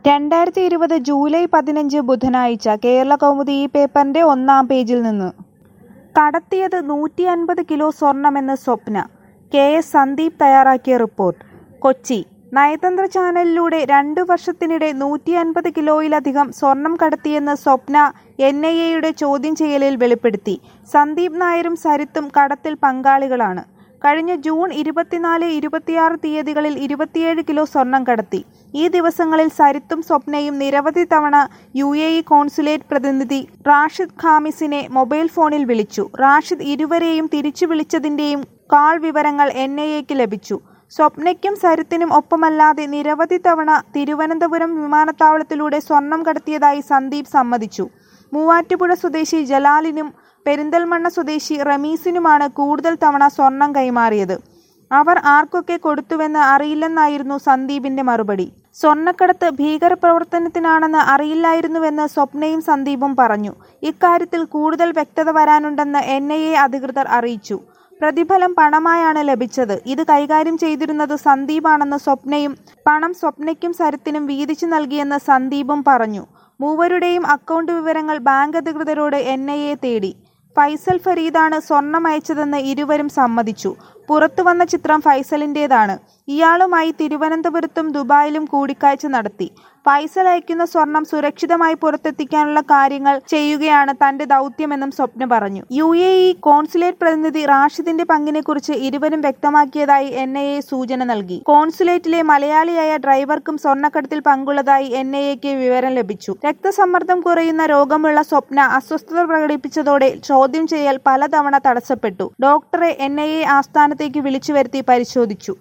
രണ്ടായിരത്തി ഇരുപത് ജൂലൈ പതിനഞ്ച് ബുധനാഴ്ച കേരളകൗമുദി ഈ പേപ്പറിന്റെ ഒന്നാം പേജിൽ നിന്ന് കടത്തിയത് നൂറ്റി അൻപത് കിലോ സ്വർണമെന്ന് സ്വപ്ന കെ എസ് സന്ദീപ് തയ്യാറാക്കിയ റിപ്പോർട്ട് കൊച്ചി നയതന്ത്ര ചാനലിലൂടെ രണ്ടു വർഷത്തിനിടെ നൂറ്റി അൻപത് കിലോയിലധികം സ്വർണം കടത്തിയെന്ന് സ്വപ്ന എൻ ഐ എയുടെ ചോദ്യം ചെയ്യലിൽ വെളിപ്പെടുത്തി സന്ദീപ് നായരും സരിത്തും കടത്തിൽ പങ്കാളികളാണ് കഴിഞ്ഞ ജൂൺ ഇരുപത്തിനാല് ഇരുപത്തിയാറ് തീയതികളിൽ ഇരുപത്തിയേഴ് കിലോ സ്വർണം കടത്തി ഈ ദിവസങ്ങളിൽ സരിത്തും സ്വപ്നയും നിരവധി തവണ യു എ ഇ കോൺസുലേറ്റ് പ്രതിനിധി റാഷിദ് ഖാമിസിനെ മൊബൈൽ ഫോണിൽ വിളിച്ചു റാഷിദ് ഇരുവരെയും തിരിച്ചു വിളിച്ചതിന്റെയും കാൾ വിവരങ്ങൾ എൻ ഐ എക്ക് ലഭിച്ചു സ്വപ്നയ്ക്കും സരിത്തിനും ഒപ്പമല്ലാതെ നിരവധി തവണ തിരുവനന്തപുരം വിമാനത്താവളത്തിലൂടെ സ്വർണം കടത്തിയതായി സന്ദീപ് സമ്മതിച്ചു മൂവാറ്റുപുഴ സ്വദേശി ജലാലിനും പെരിന്തൽമണ്ണ സ്വദേശി റമീസിനുമാണ് കൂടുതൽ തവണ സ്വർണം കൈമാറിയത് അവർ ആർക്കൊക്കെ കൊടുത്തുവെന്ന് അറിയില്ലെന്നായിരുന്നു സന്ദീപിന്റെ മറുപടി സ്വർണ്ണക്കടത്ത് ഭീകരപ്രവർത്തനത്തിനാണെന്ന് അറിയില്ലായിരുന്നുവെന്ന് സ്വപ്നയും സന്ദീപും പറഞ്ഞു ഇക്കാര്യത്തിൽ കൂടുതൽ വ്യക്തത വരാനുണ്ടെന്ന് എൻ ഐ എ അധികൃതർ അറിയിച്ചു പ്രതിഫലം പണമായാണ് ലഭിച്ചത് ഇത് കൈകാര്യം ചെയ്തിരുന്നത് സന്ദീപാണെന്ന് സ്വപ്നയും പണം സ്വപ്നയ്ക്കും സരിത്തിനും വീതിച്ചു നൽകിയെന്ന് സന്ദീപും പറഞ്ഞു മൂവരുടെയും അക്കൗണ്ട് വിവരങ്ങൾ ബാങ്ക് അധികൃതരോട് എൻ ഐ എ തേടി ഫൈസൽ ഫരീദാണ് സ്വർണം അയച്ചതെന്ന് ഇരുവരും സമ്മതിച്ചു പുറത്തുവന്ന ചിത്രം ഫൈസലിൻ്റേതാണ് ഇയാളുമായി തിരുവനന്തപുരത്തും ദുബായിലും കൂടിക്കാഴ്ച നടത്തി ഫൈസൽ അയക്കുന്ന സ്വർണം സുരക്ഷിതമായി പുറത്തെത്തിക്കാനുള്ള കാര്യങ്ങൾ ചെയ്യുകയാണ് തന്റെ ദൗത്യമെന്നും സ്വപ്ന പറഞ്ഞു യു എ ഇ കോൺസുലേറ്റ് പ്രതിനിധി റാഷിദിന്റെ പങ്കിനെക്കുറിച്ച് ഇരുവരും വ്യക്തമാക്കിയതായി എൻ ഐ എ സൂചന നൽകി കോൺസുലേറ്റിലെ മലയാളിയായ ഡ്രൈവർക്കും സ്വർണ്ണക്കടത്തിൽ പങ്കുള്ളതായി എൻ ഐ എക്ക് വിവരം ലഭിച്ചു രക്തസമ്മർദ്ദം കുറയുന്ന രോഗമുള്ള സ്വപ്ന അസ്വസ്ഥത പ്രകടിപ്പിച്ചതോടെ ചോദ്യം ചെയ്യൽ പലതവണ തടസ്സപ്പെട്ടു ഡോക്ടറെ എൻ ഐ എ ആസ്ഥാനത്തേക്ക് വിളിച്ചു വരുത്തി പരിശോധിച്ചു